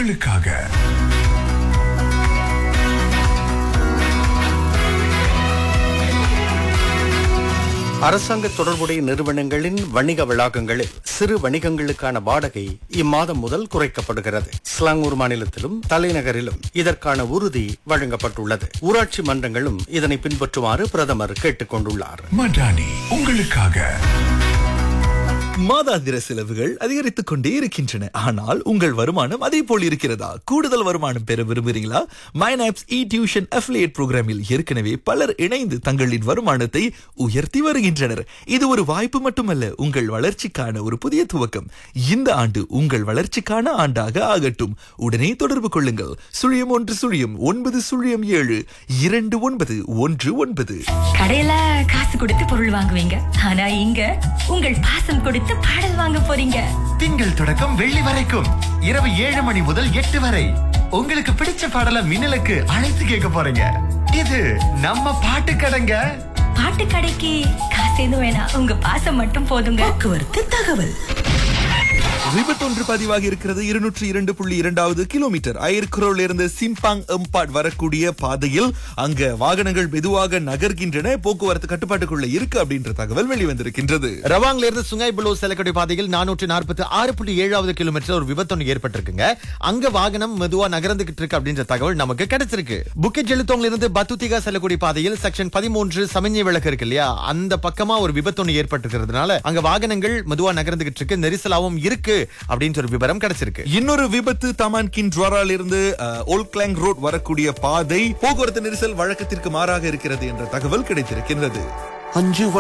உங்களுக்காக அரசாங்க தொடர்புடைய நிறுவனங்களின் வணிக வளாகங்களில் சிறு வணிகங்களுக்கான வாடகை இம்மாதம் முதல் குறைக்கப்படுகிறது ஸ்லாங்கூர் மாநிலத்திலும் தலைநகரிலும் இதற்கான உறுதி வழங்கப்பட்டுள்ளது ஊராட்சி மன்றங்களும் இதனை பின்பற்றுமாறு பிரதமர் கேட்டுக் கொண்டுள்ளார் மடானி உங்களுக்காக மாதாந்திர செலவுகள் அதிகரித்துக் கொண்டே இருக்கின்றன ஆனால் உங்கள் வருமானம் அதே போல் இருக்கிறதா கூடுதல் வருமானம் பெற விரும்புகிறீங்களா மைனாப்ஸ் இ டியூஷன் அஃபிலியேட் புரோகிராமில் ஏற்கனவே பலர் இணைந்து தங்களின் வருமானத்தை உயர்த்தி வருகின்றனர் இது ஒரு வாய்ப்பு மட்டுமல்ல உங்கள் வளர்ச்சிக்கான ஒரு புதிய துவக்கம் இந்த ஆண்டு உங்கள் வளர்ச்சிக்கான ஆண்டாக ஆகட்டும் உடனே தொடர்பு கொள்ளுங்கள் சுழியம் ஒன்று சுழியம் ஒன்பது சுழியம் ஏழு இரண்டு ஒன்பது ஒன்று ஒன்பது கடையில காசு கொடுத்து பொருள் வாங்குவீங்க ஆனா இங்க உங்கள் பாசம் கொடுத்து பாடல் வாங்க போறீங்க திங்கள் தொடக்கம் வெள்ளி வரைக்கும் இரவு ஏழு மணி முதல் எட்டு வரை உங்களுக்கு பிடிச்ச பாடல மின்னலுக்கு அழைத்து கேட்க போறீங்க இது நம்ம பாட்டு கடைங்க பாட்டு கடைக்கு காசு எதுவும் வேணாம் உங்க பாசம் மட்டும் போதுங்க போக்குவரத்து தகவல் விபத்தொன்று பதிவாகி இருக்கிறது இருநூற்றி இரண்டு புள்ளி இரண்டாவது கிலோமீட்டர் அயர்குரோல இருந்து சிம்பாங் எம்பாட் வரக்கூடிய பாதையில் அங்க வாகனங்கள் மெதுவாக நகர்கின்றன போக்குவரத்து கட்டுப்பாட்டுக்குள்ள இருக்கு அப்படின்ற தகவல் வெளிவந்திருக்கின்றது ரவாங்ல இருந்து சுங்காய் புலோ செல்லக்கூடிய பாதையில் நானூற்று நாற்பத்தி ஆறு புள்ளி ஏழாவது கிலோமீட்டர் ஒரு விபத்தொன்னு ஏற்பட்டிருக்குங்க அங்க வாகனம் மெதுவா நகர்ந்துகிட்டு இருக்கு அப்படின்ற தகவல் நமக்கு கிடைச்சிருக்கு புக்கெட் ஜெலுத்தோங்ல இருந்து பத்துத்திகா செல்லக்கூடிய பாதையில் செக்ஷன் பதிமூன்று சமஞ்சை விளக்கு இருக்கு இல்லையா அந்த பக்கமா ஒரு விபத்தொன்னு ஏற்பட்டிருக்கிறதுனால அங்க வாகனங்கள் மெதுவா நகர்ந்துகிட்டு இருக்கு நெரிசலாவும் இருக்கு அப்படின்ற ஒரு விவரம் கிடைச்சிருக்கு இன்னொரு விபத்து தமான் கின் ஜுவாரால இருந்து ஓல்க்லாங் ரோட் வரக்கூடிய பாதை போக்குவரத்து நெரிசல் வழக்கத்திற்கு மாறாக இருக்கிறது என்ற தகவல் கிடைத்திருக்கின்றது அஞ்சு